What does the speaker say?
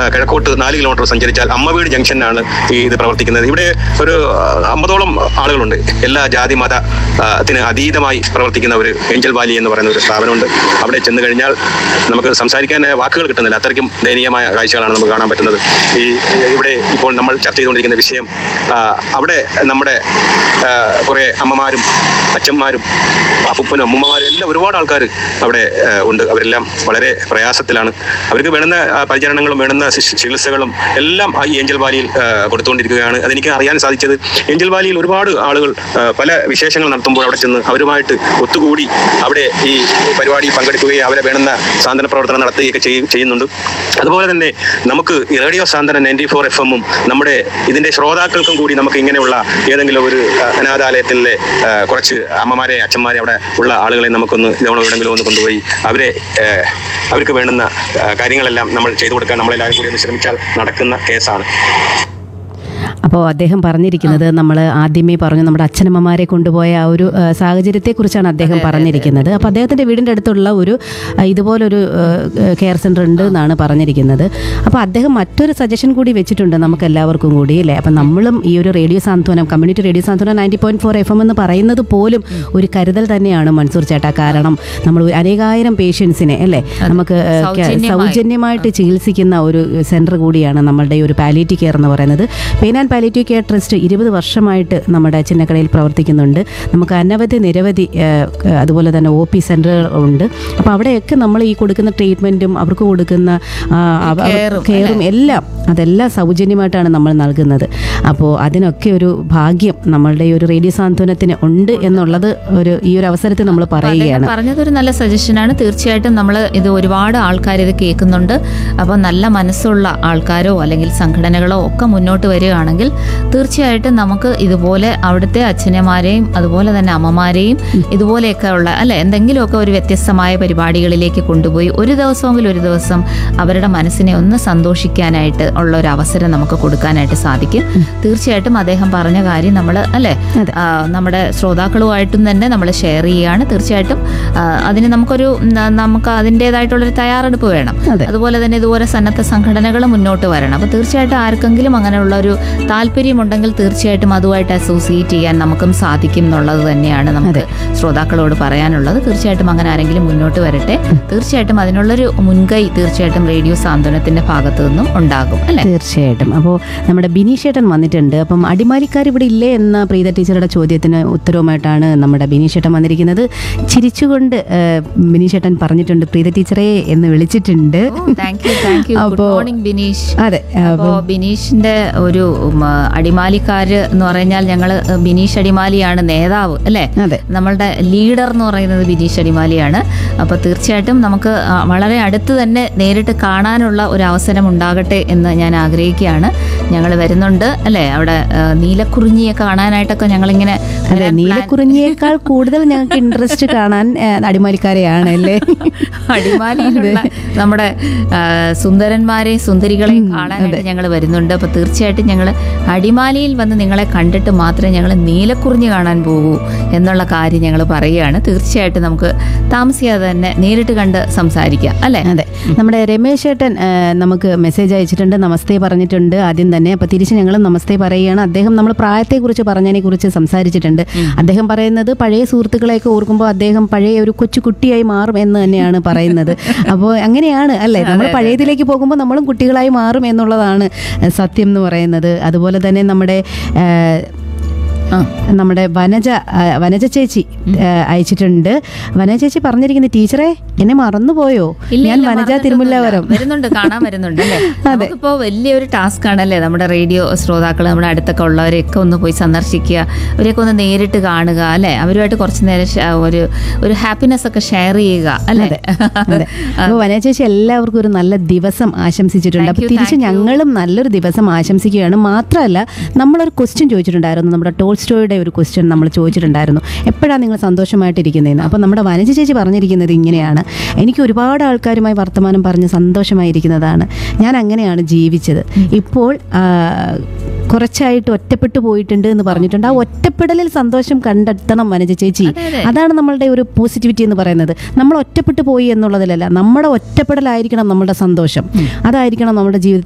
കിഴക്കോട്ട് നാല് കിലോമീറ്റർ സഞ്ചരിച്ചാൽ അമ്മവീട് ജംഗ്ഷനിലാണ് ഈ ഇത് പ്രവർത്തിക്കുന്നത് ഇവിടെ ഒരു ആ, അമ്പതോളം ആളുകളുണ്ട് എല്ലാ ജാതി മത ആ, ത്തിന് അതീതമായി പ്രവർത്തിക്കുന്ന ഒരു ഏഞ്ചൽ വാലി എന്ന് പറയുന്ന ഒരു സ്ഥാപനമുണ്ട് അവിടെ ചെന്ന് കഴിഞ്ഞാൽ നമുക്ക് സംസാരിക്കാൻ വാക്കുകൾ കിട്ടുന്നില്ല അത്രയ്ക്കും ദയനീയമായ കാഴ്ചകളാണ് നമുക്ക് കാണാൻ പറ്റുന്നത് ഈ ഇവിടെ ഇപ്പോൾ നമ്മൾ ചർച്ച ചെയ്തുകൊണ്ടിരിക്കുന്ന വിഷയം ആ, അവിടെ നമ്മുടെ ആ, കുറേ അമ്മമാരും അച്ഛന്മാരും അപ്പുപ്പനും അമ്മമാരും എല്ലാം ഒരുപാട് ആൾക്കാർ അവിടെ ആ, ഉണ്ട് അവരെല്ലാം വളരെ പ്രയാസത്തിലാണ് അവർക്ക് വേണ്ടുന്ന ആ, പരിചരണങ്ങളും വേണ്ടുന്ന ശി- ചികിത്സകളും എല്ലാം ആ ഈ ഏഞ്ചൽ വാലിയിൽ ആ, കൊടുത്തുകൊണ്ടിരിക്കുകയാണ് അതെനിക്ക് അറിയാൻ സാധിച്ചത് ഏഞ്ചൽ വാലിയിൽ ഒരുപാട് ആളുകൾ ആ, പല വിശേഷങ്ങൾ നടത്തുമ്പോൾ അവിടെ ചെന്ന് അവരുമായിട്ട് ഒത്തുകൂടി അവിടെ ഈ പരിപാടിയിൽ പങ്കെടുക്കുകയും അവരെ വേണ്ടുന്ന സാന്ത്വന പ്രവർത്തനം നടത്തുകയൊക്കെ ചെയ്യും ചെയ്യുന്നുണ്ട് അതുപോലെ തന്നെ നമുക്ക് ഈ റേഡിയോ സാന്ത്വന നയൻറ്റി ഫോർ എഫ് എമ്മും നമ്മുടെ ഇതിന്റെ ശ്രോതാക്കൾക്കും കൂടി നമുക്ക് ഇങ്ങനെയുള്ള ഏതെങ്കിലും ഒരു ആ, അനാഥാലയത്തിലെ ആ, കുറച്ച് അമ്മമാരെ അച്ഛന്മാരെ അവിടെ ഉള്ള ആളുകളെ നമുക്കൊന്ന് ഇതോടെ എവിടെയെങ്കിലും ഒന്ന് കൊണ്ടുപോയി അവരെ ആ, അവർക്ക് വേണ്ടുന്ന ആ, കാര്യങ്ങളെല്ലാം നമ്മൾ ചെയ്തു കൊടുക്കാൻ നമ്മളെല്ലാവരും കൂടി ഒന്ന് ശ്രമിച്ചാൽ നടക്കുന്ന കേസാണ് അപ്പോൾ അദ്ദേഹം പറഞ്ഞിരിക്കുന്നത് നമ്മൾ ആദ്യമേ പറഞ്ഞു നമ്മുടെ അച്ഛനമ്മമാരെ കൊണ്ടുപോയ ആ ഒരു ആ, സാഹചര്യത്തെക്കുറിച്ചാണ് അദ്ദേഹം പറഞ്ഞിരിക്കുന്നത് അപ്പോൾ അദ്ദേഹത്തിൻ്റെ വീടിൻ്റെ അടുത്തുള്ള ഒരു ആ, ഇതുപോലൊരു ആ, കെയർ സെൻ്റർ ഉണ്ട് എന്നാണ് പറഞ്ഞിരിക്കുന്നത് അപ്പോൾ അദ്ദേഹം മറ്റൊരു സജഷൻ കൂടി വെച്ചിട്ടുണ്ട് നമുക്ക് എല്ലാവർക്കും കൂടി അല്ലേ അപ്പം നമ്മളും ഈ ഒരു radio Santhwanam community radio Santhwanam ninety point four F M എന്ന് പറയുന്നത് പോലും ഒരു കരുതൽ തന്നെയാണ് മൻസൂർ ചേട്ടാ കാരണം നമ്മൾ ഒരു അനേകായിരം പേഷ്യൻസിനെ അല്ലേ നമുക്ക് ആ, സൗജന്യമായി. സൗജന്യമായിട്ട് ചികിത്സിക്കുന്ന ഒരു സെൻറ്റർ കൂടിയാണ് നമ്മളുടെ ഈ ഒരു പാലിയേറ്റീവ് കെയർ എന്ന് പറയുന്നത് pain and palliative care trust ഇരുപത് വർഷമായിട്ട് നമ്മുടെ ചിന്നക്കടയിൽ പ്രവർത്തിക്കുന്നുണ്ട് നമുക്ക് അനവധി നിരവധി ആ, അതുപോലെ തന്നെ ഒ പി സെൻറ്ററുകൾ ഉണ്ട് അപ്പോൾ അവിടെയൊക്കെ നമ്മൾ ഈ കൊടുക്കുന്ന ട്രീറ്റ്മെൻറ്റും അവർക്ക് കൊടുക്കുന്ന ആ, അവ- കെയറും, കെയറും എല്ലാം അതെല്ലാം സൗജന്യമായിട്ടാണ് നമ്മൾ നൽകുന്നത് അപ്പോൾ അതിനൊക്കെ ഒരു ഭാഗ്യം നമ്മളുടെ ഈ ഒരു റേഡിയോ സാന്ത്വനത്തിന് ഉണ്ട് എന്നുള്ളത് ഒരു ഈ ഒരു അവസരത്തിൽ നമ്മൾ പറയുകയാണ് പറഞ്ഞതൊരു നല്ല സജഷനാണ് തീർച്ചയായിട്ടും നമ്മൾ ഇത് ഒരുപാട് ആൾക്കാർ ഇത് കേൾക്കുന്നുണ്ട് അപ്പോൾ നല്ല മനസ്സുള്ള ആൾക്കാരോ അല്ലെങ്കിൽ സംഘടനകളോ ഒക്കെ മുന്നോട്ട് വരികയാണെങ്കിൽ തീർച്ചയായിട്ടും നമുക്ക് ഇതുപോലെ അവിടുത്തെ അച്ഛനമാരെയും അതുപോലെ തന്നെ അമ്മമാരെയും ഇതുപോലെയൊക്കെ ഉള്ള അല്ല എന്തെങ്കിലുമൊക്കെ ഒരു വ്യത്യസ്തമായ പരിപാടികളിലേക്ക് കൊണ്ടുപോയി ഒരു ദിവസമെങ്കിലും ഒരു ദിവസം അവരുടെ മനസ്സിനെ ഒന്ന് സന്തോഷിക്കാനായിട്ട് ഉള്ള ഒരു അവസരം നമുക്ക് കൊടുക്കാനായിട്ട് സാധിക്കും തീർച്ചയായിട്ടും അദ്ദേഹം പറഞ്ഞ കാര്യം നമ്മൾ അല്ലേ അതെ. ആ, നമ്മുടെ ശ്രോതാക്കളുമായിട്ടും തന്നെ നമ്മൾ ഷെയർ ചെയ്യുകയാണ് തീർച്ചയായിട്ടും ആ, അതിന് നമുക്കൊരു ന- നമുക്ക് അതിൻ്റെതായിട്ടുള്ളൊരു തയ്യാറെടുപ്പ് വേണം അതെ. അതുപോലെ തന്നെ ഇതുപോലെ സന്നദ്ധ സംഘടനകൾ മുന്നോട്ട് വരണം അപ്പോൾ തീർച്ചയായിട്ടും ആർക്കെങ്കിലും അങ്ങനെയുള്ള ഒരു താല്പര്യമുണ്ടെങ്കിൽ തീർച്ചയായിട്ടും അതുമായിട്ട് അസോസിയേറ്റ് ചെയ്യാൻ നമുക്കും സാധിക്കും എന്നുള്ളത് തന്നെയാണ് നമുക്ക് ശ്രോതാക്കളോട് പറയാനുള്ളത് തീർച്ചയായിട്ടും അങ്ങനെ ആരെങ്കിലും മുന്നോട്ട് വരട്ടെ തീർച്ചയായിട്ടും അതിനുള്ളൊരു മുൻകൈ തീർച്ചയായിട്ടും റേഡിയോ സാന്ത്വനത്തിന്റെ ഭാഗത്തു നിന്നും ഉണ്ടാകും അല്ലെ തീർച്ചയായിട്ടും അപ്പോൾ നമ്മുടെ ബിനീഷേട്ടൻ വന്നിട്ടുണ്ട് അപ്പം അടിമാലിക്കാർ ഇവിടെ ഇല്ലേ എന്ന പ്രീത ടീച്ചറുടെ ചോദ്യത്തിന് ഉത്തരവുമായിട്ടാണ് നമ്മുടെ ബിനീഷേട്ടൻ വന്നിരിക്കുന്നത് ചിരിച്ചുകൊണ്ട് ആ, ബിനീഷേട്ടൻ പറഞ്ഞിട്ടുണ്ട് പ്രീത ടീച്ചറെ എന്ന് വിളിച്ചിട്ടുണ്ട് thank you thank you good അപ്പോ- മോർണിംഗ് ബിനീഷ് അതെ അപ്പോൾ ബിനീഷിന്റെ ഒരു ഉം, അടിമാലിക്കാര് എന്ന് പറഞ്ഞാൽ ഞങ്ങൾ ബിനീഷ് അടിമാലിയാണ് നേതാവ് അല്ലേ അതെ നമ്മളുടെ ലീഡർ എന്ന് പറയുന്നത് ബിനീഷ് അടിമാലിയാണ് അപ്പോൾ തീർച്ചയായിട്ടും നമുക്ക് ആ, വളരെ അടുത്ത് തന്നെ നേരിട്ട് കാണാനുള്ള ഒരു അവസരം ഉണ്ടാകട്ടെ എന്ന് ഞാൻ ആഗ്രഹിക്കുകയാണ് ഞങ്ങൾ വരുന്നുണ്ട് അല്ലേ അവിടെ ആ, നീലക്കുറിഞ്ഞിയെ കാണാനായിട്ടൊക്കെ ഞങ്ങളിങ്ങനെ അതെ വരാൻ plan- നീലക്കുറിഞ്ഞിയേക്കാൾ കൂടുതൽ ഞങ്ങൾക്ക് ഇൻട്രസ്റ്റ് കാണാൻ ആ, അടിമാലിക്കാരെയാണ് അല്ലേ അടിമാലിയിലുള്ള നമ്മുടെ ആ, സുന്ദരന്മാരെയും സുന്ദരികളെയും കാണാനായിട്ട് ഞങ്ങൾ വരുന്നുണ്ട് അപ്പോൾ തീർച്ചയായിട്ടും ഞങ്ങൾ അടിമാലിയിൽ വന്ന് നിങ്ങളെ കണ്ടിട്ട് മാത്രമേ ഞങ്ങൾ നീലക്കുറിഞ്ഞ് കാണാൻ പോകൂ എന്നുള്ള കാര്യം ഞങ്ങൾ പറയുകയാണ് തീർച്ചയായിട്ടും നമുക്ക് താമസിയാതെ തന്നെ നേരിട്ട് കണ്ട് സംസാരിക്കാം അല്ലേ അതെ നമ്മുടെ രമേശ് ചേട്ടൻ ആ, നമുക്ക് മെസ്സേജ് അയച്ചിട്ടുണ്ട് നമസ്തേ പറഞ്ഞിട്ടുണ്ട് ആദ്യം തന്നെ അപ്പോൾ തിരിച്ച് ഞങ്ങളും നമസ്തേ പറയുകയാണ് അദ്ദേഹം നമ്മൾ പ്രായത്തെക്കുറിച്ച് പറഞ്ഞതിനെ കുറിച്ച് സംസാരിച്ചിട്ടുണ്ട് അദ്ദേഹം പറയുന്നത് പഴയ സുഹൃത്തുക്കളെയൊക്കെ ഓർക്കുമ്പോൾ അദ്ദേഹം പഴയ ഒരു കൊച്ചു കുട്ടിയായി മാറും എന്ന് തന്നെയാണ് പറയുന്നത് അപ്പോൾ അങ്ങനെയാണ് അല്ലേ നമ്മൾ പഴയതിലേക്ക് പോകുമ്പോൾ നമ്മളും കുട്ടികളായി മാറും എന്നുള്ളതാണ് ആ, സത്യം എന്ന് പറയുന്നത് അതുപോലെ തന്നെ നമ്മുടെ ആ, ആ നമ്മുടെ വനജ ആ, വനജ ചേച്ചി ആ, അയച്ചിട്ടുണ്ട് വനജ ചേച്ചി പറഞ്ഞിരിക്കുന്നത് ടീച്ചറെ എന്നെ മറന്നുപോയോ ഇല്ല, ഞാൻ ഇല്ല, വനജ മറന്നിട്ടൊന്നുമില്ല. തിരുമുല്ലവരം വരുന്നുണ്ട് കാണാൻ വരുന്നുണ്ട് അല്ലേ നമുക്കിപ്പോ വലിയൊരു ടാസ്ക് ആണല്ലേ നമ്മുടെ റേഡിയോ ശ്രോതാക്കൾ നമ്മുടെ അടുത്തൊക്കെ ഉള്ളവരെയൊക്കെ ഒന്ന് പോയി സന്ദർശിക്കുക അവരെയൊക്കെ ഒന്ന് നേരിട്ട് കാണുക അല്ലേ അവരുമായിട്ട് കുറച്ച് നേരം ഷ- ഒരു ഒരു ഹാപ്പിനെസ് ഒക്കെ ഷെയർ ചെയ്യുക അല്ലേ അതെ അപ്പോൾ വനജ ചേച്ചി എല്ലാവർക്കും ഒരു നല്ല ദിവസം ആശംസിച്ചിട്ടുണ്ട് Thank അപ്പോൾ you, തിരിച്ച് thank you. ഞങ്ങളും നല്ലൊരു ദിവസം ആശംസിക്കുകയാണ് മാത്രമല്ല നമ്മളൊരു ക്വസ്റ്റ്യൻ ചോദിച്ചിട്ടുണ്ടായിരുന്നു നമ്മുടെ ടോൾസ്റ്റോയുടെ ഒരു ക്വസ്റ്റ്യൻ നമ്മൾ ചോദിച്ചിട്ടുണ്ടായിരുന്നു എപ്പോഴാണ് നിങ്ങൾ സന്തോഷമായിട്ടിരിക്കുന്നതെന്ന് അപ്പോൾ നമ്മുടെ വനജ ചേച്ചി പറഞ്ഞിരിക്കുന്നത് ഇങ്ങനെയാണ് എനിക്ക് ഒരുപാട് ആൾക്കാരുമായി വർത്തമാനം പറഞ്ഞ് സന്തോഷമായിരിക്കുന്നതാണ് ഞാൻ അങ്ങനെയാണ് ജീവിച്ചത് ഇപ്പോൾ ആ, കുറച്ചായിട്ട് ഒറ്റപ്പെട്ടു പോയിട്ടുണ്ട് എന്ന് പറഞ്ഞിട്ടുണ്ട് ആ ഒറ്റപ്പെടലിൽ സന്തോഷം കണ്ടെത്തണം വനജ ചേച്ചി അതെ, അതെ. അതാണ് നമ്മളുടെ ഒരു പോസിറ്റിവിറ്റി എന്ന് പറയുന്നത് നമ്മൾ ഒറ്റപ്പെട്ടു പോയി എന്നുള്ളതിലല്ല നമ്മുടെ ഒറ്റപ്പെടലായിരിക്കണം നമ്മുടെ സന്തോഷം അതായിരിക്കണം നമ്മുടെ ജീവിതത്തിൽ